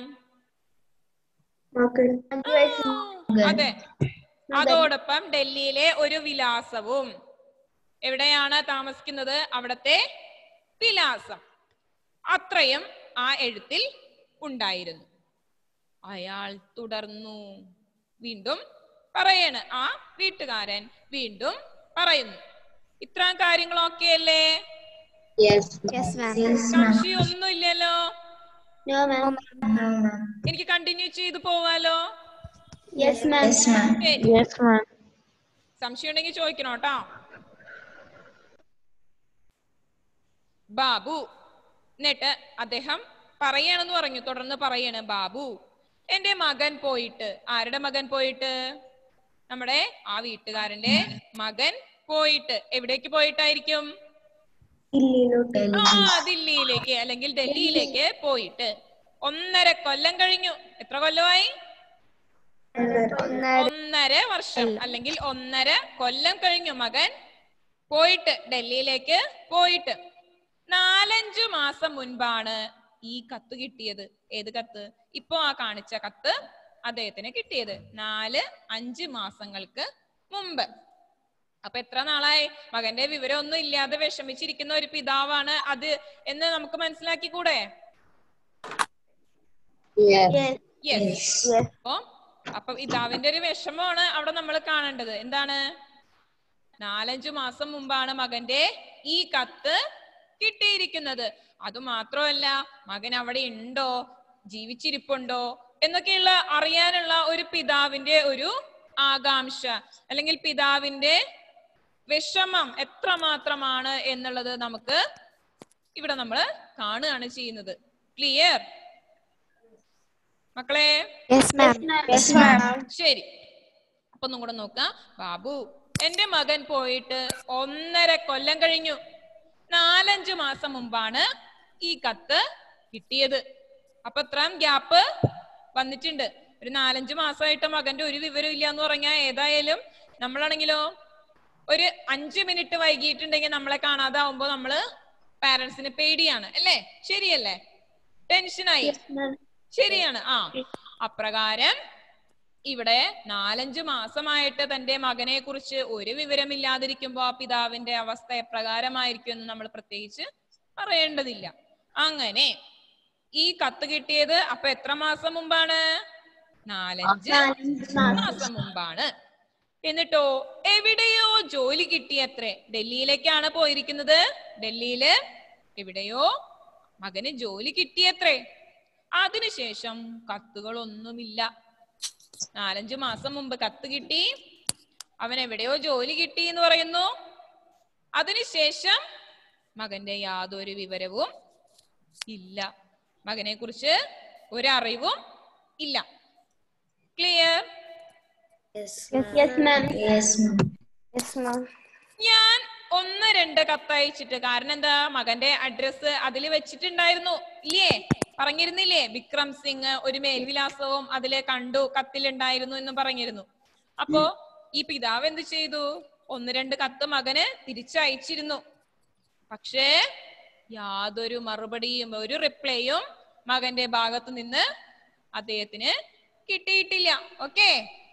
ആ, അതെ അതോടൊപ്പം ഡൽഹിയിലെ ഒരു വിലാസവും എവിടെയാണ് താമസിക്കുന്നത് അവിടത്തെ വിലാസം അത്രയും ആ എഴുത്തിൽ ഉണ്ടായിരുന്നു അയാൾ തുടർന്നു വീണ്ടും പറയാണ് ആ വീട്ടുകാരൻ വീണ്ടും പറയുന്നു ഇത്രയും കാര്യങ്ങളൊക്കെ അല്ലേ Yes, ma'am. സംശയമൊന്നും ഇല്ലല്ലോ നോ മാം എനിക്ക് കണ്ടിന്യൂ ചെയ്തു പോവാലോ യെസ് മാം ശരി. Yes, ma'am. സംശയം ഉണ്ടെങ്കിൽ ചോദിക്കണം കേട്ടോ ബാബു എന്നിട്ട് അദ്ദേഹം പറയണെന്ന് പറഞ്ഞു തുടർന്ന് പറയാണ് ബാബു എന്റെ മകൻ പോയിട്ട് ആരുടെ മകൻ പോയിട്ട് നമ്മുടെ ആ വീട്ടുകാരന്റെ മകൻ പോയിട്ട് എവിടേക്ക് പോയിട്ടായിരിക്കും ആ ദില്ലിയിലേക്ക് അല്ലെങ്കിൽ ഡൽഹിയിലേക്ക് പോയിട്ട് ഒന്നര കൊല്ലം കഴിഞ്ഞു എത്ര കൊല്ലമായി ഒന്നര വർഷം അല്ലെങ്കിൽ ഒന്നര കൊല്ലം കഴിഞ്ഞു മകൻ പോയിട്ട് ഡൽഹിയിലേക്ക് പോയിട്ട് നാലഞ്ചു മാസം മുൻപാണ് ഈ കത്ത് കിട്ടിയത് ഏത് കത്ത് ഇപ്പൊ ആ കാണിച്ച കത്ത് അദ്ദേഹത്തിന് കിട്ടിയത് നാല് അഞ്ച് മാസങ്ങൾക്ക് മുമ്പ് അപ്പൊ എത്ര നാളായി മകന്റെ വിവരം ഒന്നും ഇല്ലാതെ വിഷമിച്ചിരിക്കുന്ന ഒരു പിതാവാണ് അത് എന്ന് നമുക്ക് മനസ്സിലാക്കി കൂടെ യെസ് അപ്പൊ അപ്പൊ പിതാവിന്റെ ഒരു വിഷമമാണ് അവിടെ നമ്മൾ കാണേണ്ടത് എന്താണ് നാലഞ്ചു മാസം മുമ്പാണ് മകന്റെ ഈ കത്ത് കിട്ടിയിരിക്കുന്നത് അത് മാത്രമല്ല മകൻ അവിടെ ഉണ്ടോ ജീവിച്ചിരിപ്പുണ്ടോ എന്നൊക്കെയുള്ള അറിയാനുള്ള ഒരു പിതാവിന്റെ ഒരു ആകാംക്ഷ അല്ലെങ്കിൽ പിതാവിന്റെ വിഷമം എത്രമാത്രമാണ് എന്നുള്ളത് നമുക്ക് ഇവിടെ നമ്മൾ കാണുകയാണ് ചെയ്യുന്നത് ക്ലിയർ മക്കളെ യെസ് മാം ശരി അപ്പൊ ഒന്നും കൂടെ നോക്കാം ബാബു എന്റെ മകൻ പോയിട്ട് ഒന്നര കൊല്ലം കഴിഞ്ഞു നാലഞ്ചു മാസം മുമ്പാണ് ഈ കത്ത് കിട്ടിയത് അപ്പൊ ഇത്രയും ഗ്യാപ്പ് വന്നിട്ടുണ്ട് ഒരു നാലഞ്ചു മാസമായിട്ട് മകന്റെ ഒരു വിവരം ഇല്ല എന്ന് പറഞ്ഞാൽ ഏതായാലും നമ്മളാണെങ്കിലോ ഒരു അഞ്ചു മിനിറ്റ് വൈകിട്ടുണ്ടെങ്കിൽ നമ്മളെ കാണാതാവുമ്പോ നമ്മള് പാരന്റ്സിന് പേടിയാണ് അല്ലേ ശരിയല്ലേ ടെൻഷനായി ശരിയാണ് ആ അപ്രകാരം ഇവിടെ നാലഞ്ചു മാസമായിട്ട് തന്റെ മകനെ കുറിച്ച് ഒരു വിവരമില്ലാതിരിക്കുമ്പോ ആ പിതാവിന്റെ അവസ്ഥ എപ്രകാരമായിരിക്കും എന്ന് നമ്മൾ പ്രത്യേകിച്ച് പറയേണ്ടതില്ല അങ്ങനെ ഈ കത്ത് കിട്ടിയത് അപ്പൊ എത്ര മാസം മുമ്പാണ് നാലഞ്ച് മാസം മുമ്പാണ് എന്നിട്ടോ എവിടെയോ ജോലി കിട്ടിയത്രേ ഡൽഹിയിലേക്കാണ് പോയിരിക്കുന്നത് ഡൽഹിയില് എവിടെയോ മകന് ജോലി കിട്ടിയത്രേ അതിനുശേഷം കത്തുകളൊന്നുമില്ല നാലഞ്ചു മാസം മുമ്പ് കത്ത് കിട്ടി അവൻ എവിടെയോ ജോലി കിട്ടി എന്ന് പറയുന്നു അതിനുശേഷം മകന്റെ യാതൊരു വിവരവും ഇല്ല മകനെ കുറിച്ച് ഒരറിവും ഇല്ല clear yes ma'am yes ma'am ഞാൻ ഒന്ന് രണ്ട് കത്തയച്ചിട്ട് കാരണം എന്താ മകന്റെ അഡ്രസ് അതിൽ വെച്ചിട്ടുണ്ടായിരുന്നു ഇല്ലേ പറഞ്ഞിരുന്നില്ലേ വിക്രം സിംഗ് ഒരു മേൽവിലാസവും അതില് കണ്ടു കത്തിലുണ്ടായിരുന്നു എന്ന് പറഞ്ഞിരുന്നു അപ്പോ ഈ പിതാവ് എന്ത് ചെയ്തു ഒന്ന് രണ്ട് കത്ത് മകന് തിരിച്ചയച്ചിരുന്നു പക്ഷേ യാതൊരു മറുപടിയും ഒരു റിപ്ലൈയും മകന്റെ ഭാഗത്തു നിന്ന് അദ്ദേഹത്തിന് കിട്ടിയിട്ടില്ല ഓക്കേ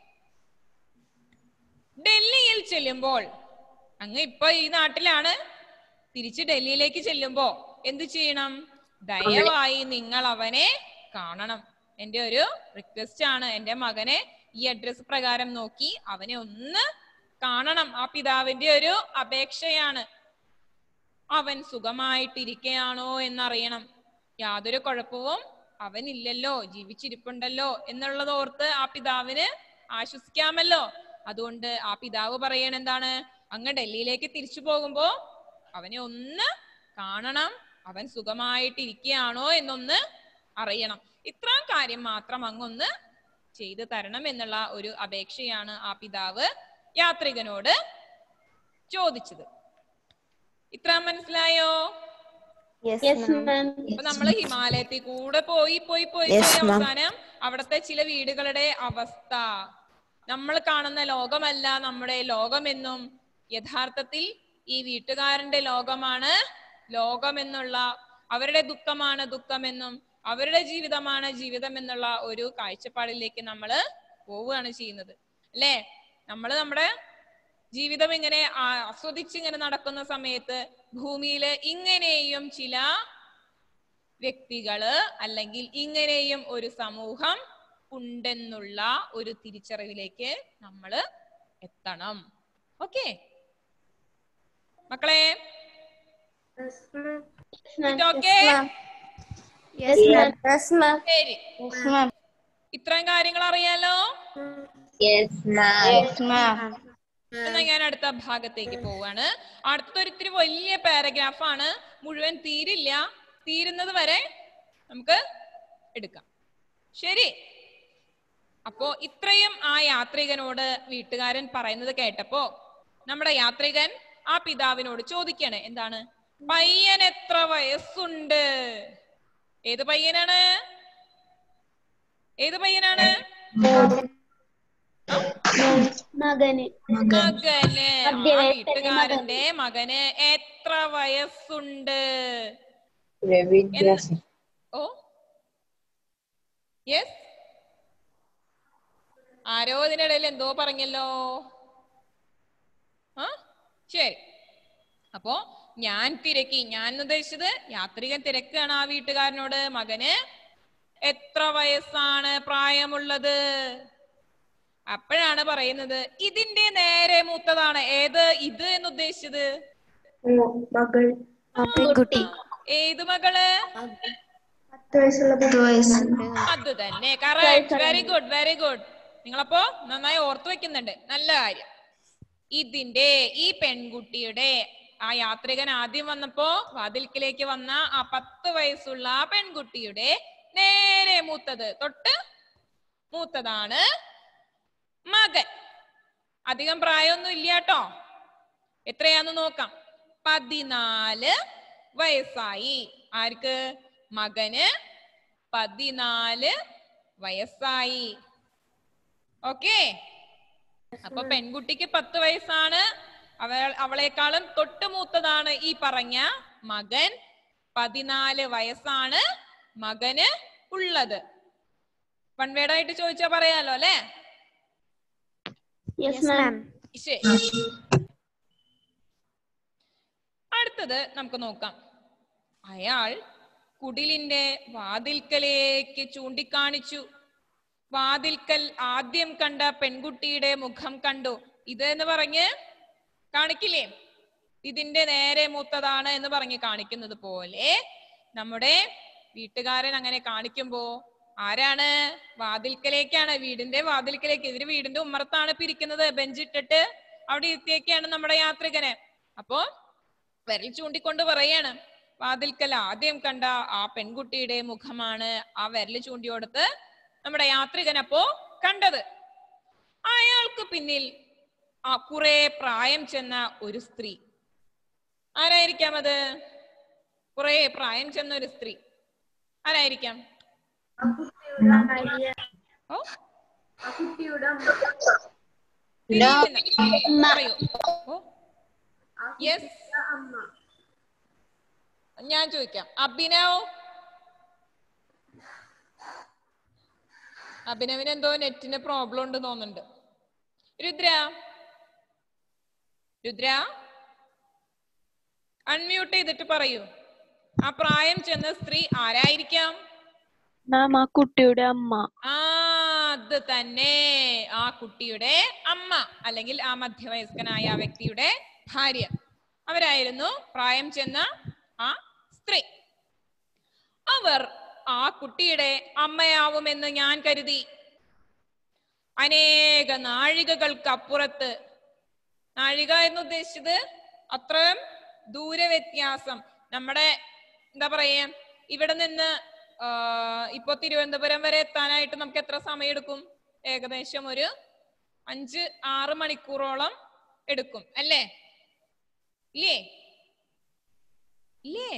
ഡൽഹിയിൽ ചെല്ലുമ്പോൾ അങ്ങ് ഇപ്പൊ ഈ നാട്ടിലാണ് തിരിച്ച് ഡൽഹിയിലേക്ക് ചെല്ലുമ്പോ എന്തു ചെയ്യണം ദയവായി നിങ്ങൾ അവനെ കാണണം എന്റെ ഒരു റിക്വസ്റ്റ് ആണ് എന്റെ മകനെ ഈ അഡ്രസ് പ്രകാരം നോക്കി അവനെ ഒന്ന് കാണണം ആ പിതാവിന്റെ ഒരു അപേക്ഷയാണ് അവൻ സുഖമായിട്ടിരിക്കയാണോ എന്നറിയണം യാതൊരു കുഴപ്പവും അവനില്ലല്ലോ ജീവിച്ചിരിപ്പുണ്ടല്ലോ എന്നുള്ളത് ഓർത്ത് ആ പിതാവിന് ആശ്വസിക്കാമല്ലോ അതുകൊണ്ട് ആ പിതാവ് പറയണ എന്താണ് അങ്ങ് ഡൽഹിയിലേക്ക് തിരിച്ചു പോകുമ്പോ അവനെ ഒന്ന് കാണണം അവൻ സുഖമായിട്ടിരിക്കുകയാണോ എന്നൊന്ന് അറിയണം ഇത്രയും കാര്യം മാത്രം അങ്ങൊന്ന് ചെയ്തു തരണം എന്നുള്ള ഒരു അപേക്ഷയാണ് ആ പിതാവ് യാത്രികനോട് ചോദിച്ചത് ഇത്ര മനസ്സിലായോ യെസ് മാം അപ്പൊ നമ്മള് ഹിമാലയത്തിൽ കൂടെ പോയി പോയി പോയി പോയി അവസാനം അവിടത്തെ ചില വീടുകളുടെ അവസ്ഥ നമ്മൾ കാണുന്ന ലോകമല്ല നമ്മുടെ ലോകമെന്നും യഥാർത്ഥത്തിൽ ഈ വീട്ടുകാരന്റെ ലോകമാണ് ലോകമെന്നുള്ള അവരുടെ ദുഃഖമാണ് ദുഃഖമെന്നും അവരുടെ ജീവിതമാണ് ജീവിതം എന്നുള്ള ഒരു കാഴ്ചപ്പാടിലേക്ക് നമ്മൾ പോവുകയാണ് ചെയ്യുന്നത് അല്ലേ നമ്മൾ നമ്മുടെ ജീവിതം ഇങ്ങനെ ആ- ആസ്വദിച്ച് ഇങ്ങനെ നടക്കുന്ന സമയത്ത് ഭൂമിയിൽ ഇങ്ങനെയും ചില വ്യക്തികള് അല്ലെങ്കിൽ ഇങ്ങനെയും ഒരു സമൂഹം ഉണ്ടെന്നുള്ള ഒരു തിരിച്ചറിവിലേക്ക് നമ്മൾ എത്തണം ഓക്കെ മക്കളെ okay yes ma'am yes ma'am ശരി ഇത്രയും കാര്യങ്ങൾ അറിയാലോ യെസ് മാം എന്നാ ഞാൻ അടുത്ത ഭാഗത്തേക്ക് പോവാണ് അടുത്തൊരു ഇത്തിരി വലിയ പാരഗ്രാഫാണ് മുഴുവൻ തീരില്ല തീരുന്നത് വരെ നമുക്ക് എടുക്കാം ശരി അപ്പോ ഇത്രയും ആ യാത്രികനോട് വീട്ടുകാരൻ പറയുന്നത് കേട്ടപ്പോ നമ്മുടെ യാത്രികൻ ആ പിതാവിനോട് ചോദിക്കാണ് എന്താണ് പയ്യൻ എത്ര വയസ്സുണ്ട് ഏത് പയ്യനാണ് ഏത് പയ്യനാണ് മകന് മകന് ആ മധ്യവയസ്കന്റെ വീട്ടുകാരന്റെ മകന് എത്ര വയസ്സുണ്ട് രവിദ്യാസൻ ഓ യെസ് ആരോ ഇതിനിടയിൽ എന്തോ പറഞ്ഞല്ലോ ആ ശരി അപ്പോ ഞാൻ തിരക്കി ഞാൻ ഉദ്ദേശിച്ചത് യാത്രികൻ തിരക്കാണ് ആ വീട്ടുകാരനോട് മകന് എത്ര വയസ്സാണ് പ്രായമുള്ളത് അപ്പോഴാണ് പറയുന്നത് ഇതിന്റെ നേരെ മൂത്തതാണ് ഏത് ഇത് എന്ന് ഉദ്ദേശിച്ചത് മകൾ പെൺകുട്ടി ഏത് മകള് പത്ത് വയസ്സുള്ള അത് തന്നെ correct very good very good നിങ്ങളപ്പോ നന്നായി ഓർത്തു വെക്കുന്നുണ്ട് നല്ല കാര്യം ഇതിന്റെ ഈ പെൺകുട്ടിയുടെ ആ യാത്രികൻ ആദ്യം വന്നപ്പോ വാതിൽക്കിലേക്ക് വന്ന ആ പത്ത് വയസ്സുള്ള ആ പെൺകുട്ടിയുടെ നേരെ മൂത്തത് തൊട്ട് മൂത്തതാണ് മകൻ അധികം പ്രായമൊന്നും ഇല്ല കേട്ടോ എത്രയാന്ന് നോക്കാം പതിനാല് വയസ്സായി ആർക്ക് മകന് പതിനാല് വയസ്സായി ഓക്കെ അപ്പൊ പെൺകുട്ടിക്ക് പത്ത് വയസ്സാണ് അവൾ അവളെക്കാളും തൊട്ട് മൂത്തതാണ് ഈ പറഞ്ഞ മകൻ പതിനാല് വയസ്സാണ് മകന് ഉള്ളത് വൺ വേർഡ് ആയിട്ട് ചോദിച്ചാ പറയാലോ അല്ലെ യെസ് മാം ശരി അടുത്തത് നമുക്ക് നോക്കാം അയാൾ കുടിലിന്റെ വാതിൽക്കലേക്ക് ചൂണ്ടിക്കാണിച്ചു വാതിൽക്കൽ ആദ്യം കണ്ട പെൺകുട്ടിയുടെ മുഖം കണ്ടു ഇത് എന്ന് പറഞ്ഞ് കാണിക്കില്ലേ ഇതിന്റെ നേരെ മൂത്തതാണ് എന്ന് പറഞ്ഞ് കാണിക്കുന്നത് പോലെ നമ്മുടെ വീട്ടുകാരൻ അങ്ങനെ കാണിക്കുമ്പോ ആരാണ് വാതിൽക്കലേക്കാണ് വീടിന്റെ വാതിൽക്കലേക്ക് ഇവര് വീടിന്റെ ഉമ്മറത്താണ് പിരിക്കുന്നത് ബെഞ്ചിട്ടിട്ട് അവിടെ ഇരുത്തിയേക്കാണ് നമ്മുടെ യാത്രികനെ അപ്പോ വിരൽ ചൂണ്ടിക്കൊണ്ട് പറയാണ് വാതിൽക്കൽ ആദ്യം കണ്ട ആ പെൺകുട്ടിയുടെ മുഖമാണ് ആ വിരൽ ചൂണ്ടിയോടത്ത് നമ്മുടെ യാത്രികൻ അപ്പോ കണ്ടത് അയാൾക്ക് പിന്നിൽ ആ കുറെ പ്രായം ചെന്ന ഒരു സ്ത്രീ ആരായിരിക്കാം അത് കുറെ പ്രായം ചെന്ന ഒരു സ്ത്രീ ആരായിരിക്കാം ഓ ആ കുട്ടിയുടെ അമ്മ തിരിയുന്ന. പറയൂ ഓ ആ യെസ് കുട്ടിയുടെ അമ്മ ഞാൻ ചോദിക്കാം അഭിനവ് അഭിനവിന് എന്തോ നെറ്റിന് പ്രോബ്ലം ഉണ്ട് തോന്നുന്നുണ്ട് രുദ്ര രുദ്ര അൺമ്യൂട്ട് ചെയ്തിട്ട് പറയൂ ആ പ്രായം ചെന്ന സ്ത്രീ ആരായിരിക്കാം മാം ആ കുട്ടിയുടെ അമ്മ ആ അത് തന്നെ ആ കുട്ടിയുടെ അമ്മ അല്ലെങ്കിൽ ആ മധ്യവയസ്കനായ ആ വ്യക്തിയുടെ ഭാര്യ അവരായിരുന്നു പ്രായം ചെന്ന ആ സ്ത്രീ അവർ ആ കുട്ടിയുടെ അമ്മയാവുമെന്ന് ഞാൻ കരുതി അനേക നാഴികകൾക്ക് അപ്പുറത്ത് നാഴിക എന്ന് ഉദ്ദേശിച്ചത് അത്രയും ദൂരവ്യത്യാസം നമ്മുടെ എന്താ പറയാ ഇവിടെ നിന്ന് ആ, ഇപ്പൊ തിരുവനന്തപുരം വരെ എത്താനായിട്ട് നമുക്ക് എത്ര സമയം എടുക്കും ഏകദേശം ഒരു അഞ്ച് ആറ് മണിക്കൂറോളം എടുക്കും അല്ലേ ഇല്ലേ ഇല്ലേ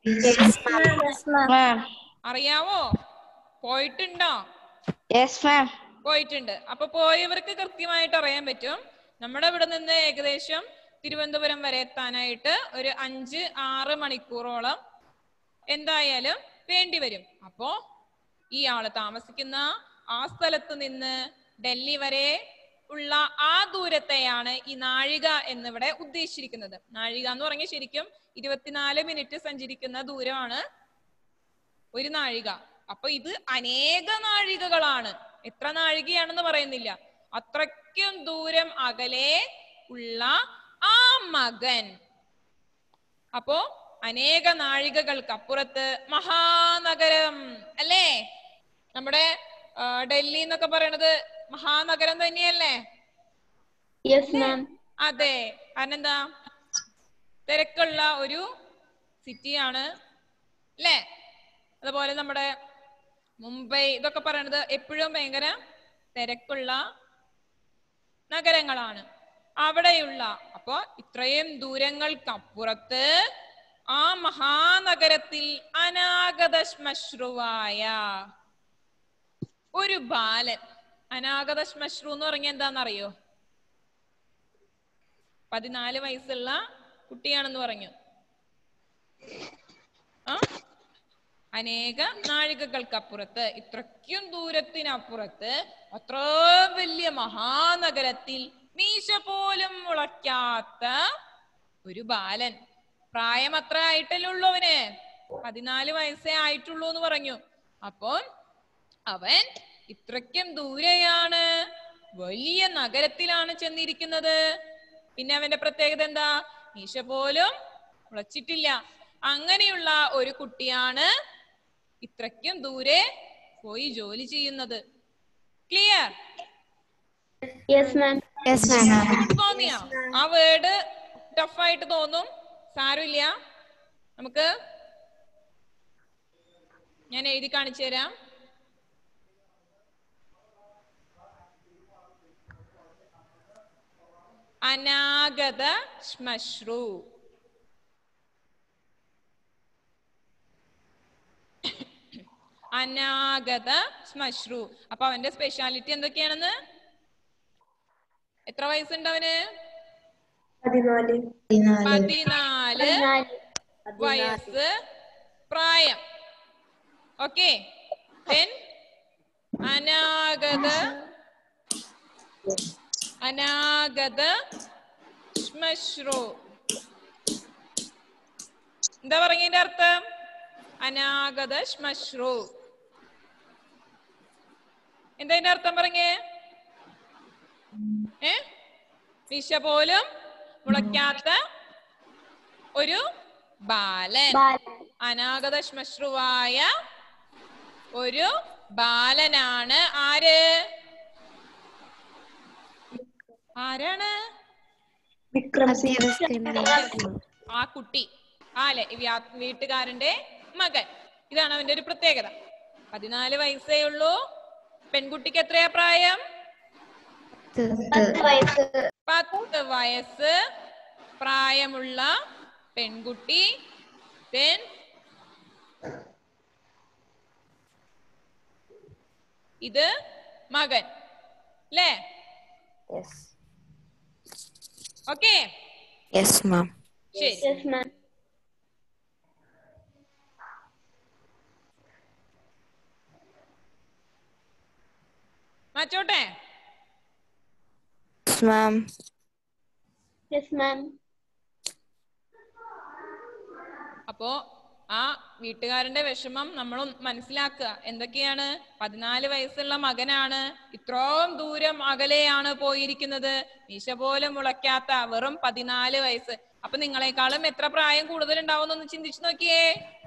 മാം അറിയാവോ പോയിട്ടുണ്ടോ യെസ് മാം പോയിട്ടുണ്ട് അപ്പൊ പോയവർക്ക് കൃത്യമായിട്ട് അറിയാൻ പറ്റും നമ്മുടെ ഇവിടെ നിന്ന് ഏകദേശം തിരുവനന്തപുരം വരെ എത്താനായിട്ട് ഒരു അഞ്ച് ആറ് മണിക്കൂറോളം എന്തായാലും വേണ്ടി വരും അപ്പോ ഈ ആള് താമസിക്കുന്ന ആ സ്ഥലത്ത് നിന്ന് ഡൽഹി വരെ ഉള്ള ആ ദൂരത്തെയാണ് ഈ നാഴിക എന്നിവിടെ ഉദ്ദേശിച്ചിരിക്കുന്നത് നാഴിക എന്ന് പറഞ്ഞാൽ ശരിക്കും ഇരുപത്തിനാല് മിനിറ്റ് സഞ്ചരിക്കുന്ന ദൂരമാണ് ഒരു നാഴിക അപ്പൊ ഇത് അനേക നാഴികകളാണ് എത്ര നാഴികയാണെന്ന് പറയുന്നില്ല അത്രയ്ക്കും ദൂരം അകലെ ഉള്ള ആ മകൻ അപ്പോ അനേക നാഴികകൾക്ക് അപ്പുറത്ത് മഹാനഗരം അല്ലേ നമ്മുടെ ആ, ഡൽഹി എന്നൊക്കെ പറയണത് മഹാനഗരം തന്നെയല്ലേ യെസ് മാം അതെ കാരണം എന്താ തിരക്കുള്ള ഒരു സിറ്റിയാണ് അല്ലേ അതുപോലെ നമ്മുടെ മുംബൈ ഇതൊക്കെ പറയണത് എപ്പോഴും ഭയങ്കര തിരക്കുള്ള നഗരങ്ങളാണ് അവിടെയുള്ള അപ്പൊ ഇത്രയും ദൂരങ്ങൾക്കപ്പുറത്ത് ആ മഹാനഗരത്തിൽ അനാഗത ശ്മശ്രുവായ ഒരു ബാലൻ അനാഗത ശ്മശ്രു എന്ന് പറഞ്ഞ എന്താണെന്നറിയോ പതിനാല് വയസ്സുള്ള കുട്ടിയാണെന്ന് പറഞ്ഞു ആ അനേക നാഴികകൾക്കപ്പുറത്ത് ഇത്രയ്ക്കും ദൂരത്തിനപ്പുറത്ത് അത്ര വലിയ മഹാനഗരത്തിൽ മീശ പോലും മുളയ്ക്കാത്ത ഒരു ബാലൻ പ്രായം അത്ര ആയിട്ടല്ലേ ഉള്ളൂ അവന് പതിനാല് വയസ്സേ ആയിട്ടുള്ളൂ എന്ന് പറഞ്ഞു അപ്പോൾ അവൻ ഇത്രയ്ക്കും ദൂരെയാണ് വലിയ നഗരത്തിലാണ് ചെന്നിരിക്കുന്നത് പിന്നെ അവന്റെ പ്രത്യേകത എന്താ മീശ പോലും മുളച്ചിട്ടില്ല അങ്ങനെയുള്ള ഒരു കുട്ടിയാണ് ഇത്രയ്ക്കും ദൂരെ പോയി ജോലി ചെയ്യുന്നത് ക്ലിയർ യെസ് മാം Yes, ma'am. തോന്നിയോ ആ വേർഡ് ടഫായിട്ട് തോന്നും സാരമില്ല നമുക്ക് ഞാൻ എഴുതി കാണിച്ചു തരാം അനാഗത ശ്മശ്രു അനാഗത ശ്മശ്രു അപ്പൊ അവന്റെ സ്പെഷ്യാലിറ്റി എന്തൊക്കെയാണെന്ന് എത്ര വയസ്സുണ്ട് അവന് പതിനാല് പതിനാല് വയസ്സ് പ്രായം ഓക്കെ അനാഗത അനാഗത ശ്മശ്രു എന്താ പറഞ്ഞതിന്റെ അർത്ഥം അനാഗത ശ്മശ്രു എന്താ ഇതിന്റെ അർത്ഥം പറഞ്ഞേ ഏ വിശ പോലും മുളയ്ക്കാത്ത ഒരു ബാലൻ അനാഗത ശ്മശ്രുവായ ഒരു ബാലനാണ് ആര് ആരാണ് വിക്രം സിംഗ് ആ കുട്ടി ആ അല്ലെ വീട്ടുകാരന്റെ മകൻ ഇതാണ് അവന്റെ ഒരു പ്രത്യേകത പതിനാല് വയസ്സേ ഉള്ളൂ പെൺകുട്ടിക്ക് എത്രയാ പ്രായം പത്ത് വയസ്സ് പ്രായമുള്ള പെൺകുട്ടി then ഇത് മകൻ അല്ലേ Yes. Okay Yes, ma'am. ശരി യെസ് മാം മാറ്റോട്ടെ Yes, ma'am. യെസ് മാം അപ്പോ ആ വീട്ടുകാരന്റെ വിഷമം നമ്മൾ മനസ്സിലാക്കുക എന്തൊക്കെയാണ് പതിനാല് വയസ്സുള്ള മകനാണ് ഇത്രയും ദൂരം അകലെയാണ് പോയിരിക്കുന്നത് മീശ പോലും മുളയ്ക്കാത്ത വെറും പതിനാല് വയസ്സ് അപ്പൊ നിങ്ങളെക്കാളും എത്ര പ്രായം കൂടുതൽ ഉണ്ടാവും ഒന്ന് ചിന്തിച്ചു നോക്കിയേ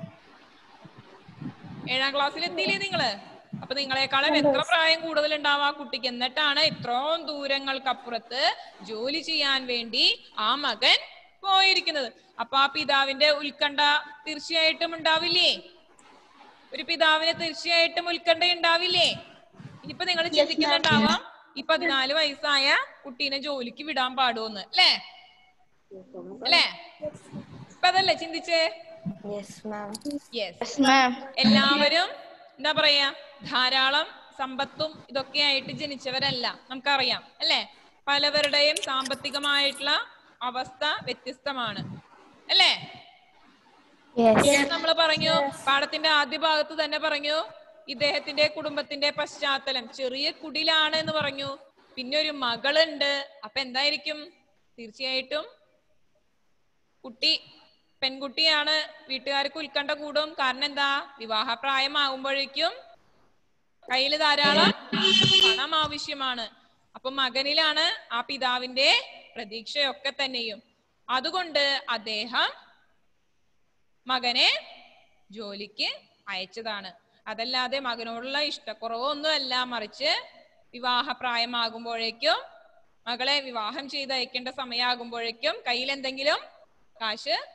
ഏഴാം ക്ലാസ്സിൽ എത്തിയില്ലേ നിങ്ങള് അപ്പൊ നിങ്ങളെക്കാളും എത്ര പ്രായം കൂടുതൽ ഉണ്ടാവും ആ കുട്ടിക്ക് എന്നിട്ടാണ് ഇത്രയും ദൂരങ്ങൾക്കപ്പുറത്ത് ജോലി ചെയ്യാൻ വേണ്ടി ആ മകൻ പോയിരിക്കുന്നത് അപ്പൊ ആ പിതാവിന്റെ ഉത്കണ്ഠ തീർച്ചയായിട്ടും ഉണ്ടാവില്ലേ ഒരു പിതാവിന് തീർച്ചയായിട്ടും ഉത്കണ്ഠ ഉണ്ടാവില്ലേ ഇനിയിപ്പൊ നിങ്ങൾ ചിന്തിക്കുന്നുണ്ടാവാം ഈ പതിനാല് വയസ്സായ കുട്ടീനെ ജോലിക്ക് വിടാൻ പാടുമെന്ന് അല്ലേ അല്ലേ ഇപ്പൊ അതല്ലേ ചിന്തിച്ചേ Yes, ma'am. യെസ് എല്ലാവരും എന്താ പറയാ ധാരാളം സമ്പത്തും ഇതൊക്കെ ആയിട്ട് ജനിച്ചവരല്ല നമുക്കറിയാം അല്ലെ പലവരുടെയും സാമ്പത്തികമായിട്ടുള്ള അവസ്ഥ വ്യത്യസ്തമാണ് അല്ലേ Yes. നമ്മൾ പറഞ്ഞു പാഠത്തിന്റെ ആദ്യ ഭാഗത്ത് തന്നെ പറഞ്ഞു ഇദ്ദേഹത്തിന്റെ കുടുംബത്തിന്റെ പശ്ചാത്തലം ചെറിയ കുടിലാണ് എന്ന് പറഞ്ഞു പിന്നെ ഒരു മകളുണ്ട് അപ്പൊ എന്തായിരിക്കും തീർച്ചയായിട്ടും കുട്ടി പെൺകുട്ടിയാണ് വീട്ടുകാർക്ക് ഉത്കണ്ഠ കൂടും കാരണം എന്താ വിവാഹപ്രായമാകുമ്പോഴേക്കും കയ്യിൽ ധാരാളം പണം ആവശ്യമാണ് അപ്പൊ മകനിലാണ് ആ പിതാവിന്റെ പ്രതീക്ഷയൊക്കെ തന്നെയും അതുകൊണ്ട് അദ്ദേഹം മകനെ ജോലിക്ക് അയച്ചതാണ് അതല്ലാതെ മകനോടുള്ള ഇഷ്ടക്കുറവൊന്നുമല്ല മറിച്ച് വിവാഹപ്രായമാകുമ്പോഴേക്കും മകളെ വിവാഹം ചെയ്ത് അയക്കേണ്ട സമയമാകുമ്പോഴേക്കും കയ്യിൽ എന്തെങ്കിലും കാശ്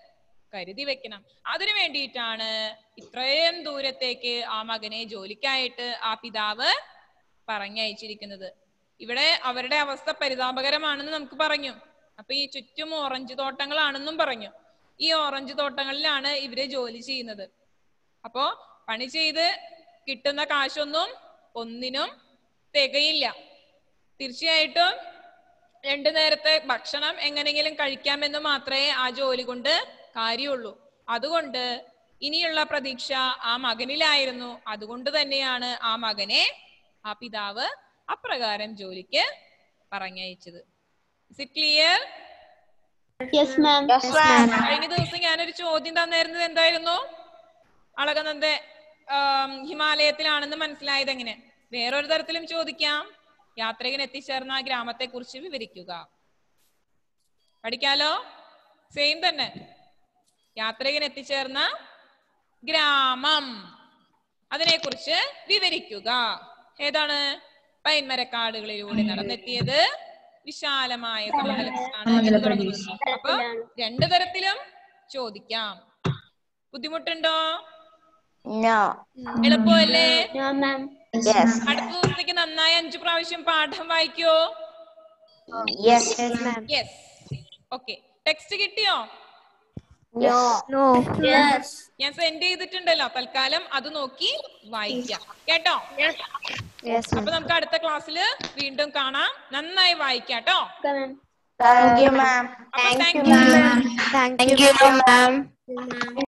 കരുതി വെക്കണം അതിനു വേണ്ടിയിട്ടാണ് ഇത്രയും ദൂരത്തേക്ക് ആ മകനെ ജോലിക്കായിട്ട് ആ പിതാവ് പറഞ്ഞയച്ചിരിക്കുന്നത് ഇവിടെ അവരുടെ അവസ്ഥ പരിതാപകരമാണെന്ന് നമുക്ക് പറഞ്ഞു അപ്പൊ ഈ ചുറ്റും ഓറഞ്ച് തോട്ടങ്ങളാണെന്നും പറഞ്ഞു ഈ ഓറഞ്ച് തോട്ടങ്ങളിലാണ് ഇവര് ജോലി ചെയ്യുന്നത് അപ്പോ പണി ചെയ്ത് കിട്ടുന്ന കാശൊന്നും ഒന്നിനും തികയില്ല തീർച്ചയായിട്ടും രണ്ടു നേരത്തെ ഭക്ഷണം എങ്ങനെയെങ്കിലും കഴിക്കാമെന്ന് മാത്രമേ ആ ജോലി കൊണ്ട് കാര്യമുള്ളൂ അതുകൊണ്ട് ഇനിയുള്ള പ്രതീക്ഷ ആ മകനിലായിരുന്നു അതുകൊണ്ട് തന്നെയാണ് ആ മകനെ ആ പിതാവ് അപ്രകാരം ജോലിക്ക് പറഞ്ഞയച്ചത് clear Yes, ma'am. Yes, ma'am. കഴിഞ്ഞ ദിവസം ഞാനൊരു ചോദ്യം തന്നിരുന്നത് എന്തായിരുന്നു അളകനന്ദ ആം, ഹിമാലയത്തിലാണെന്ന് മനസ്സിലായത് എങ്ങനെ വേറൊരു തരത്തിലും ചോദിക്കാം യാത്രികൻ എത്തിച്ചേർന്ന ആ ഗ്രാമത്തെ കുറിച്ച് വിവരിക്കുക പഠിക്കാലോ സെയിം തന്നെ യാത്രികൻ എത്തിച്ചേർന്ന ഗ്രാമം അതിനെക്കുറിച്ച് വിവരിക്കുക ഏതാണ് പൈന്മരക്കാടുകളിലൂടെ നടന്നെത്തിയത് വിശാലമായ സമതലത്തിലാണ് എന്ന് തുടങ്ങുന്നത് അപ്പൊ രണ്ടു തരത്തിലും ചോദിക്കാം ബുദ്ധിമുട്ടുണ്ടോ No. എളുപ്പമല്ലേ No, ma'am. Yes. അടുത്ത ദിവസത്തേക്ക് നന്നായി അഞ്ചു പ്രാവശ്യം പാഠം വായിക്കോ Yes. യെസ് ഓക്കെ ടെക്സ്റ്റ് കിട്ടിയോ No. No. Yes. ഞാൻ സെൻഡ് ചെയ്തിട്ടുണ്ടല്ലോ തൽക്കാലം അത് നോക്കി വായിക്കാം കേട്ടോ Yes, അപ്പൊ നമുക്ക് അടുത്ത ക്ലാസ്സിൽ വീണ്ടും കാണാം നന്നായി വായിക്കാം കേട്ടോ Okay, ma'am. Thank you, ma'am. അപ്പൊ താങ്ക് Thank you, ma'am.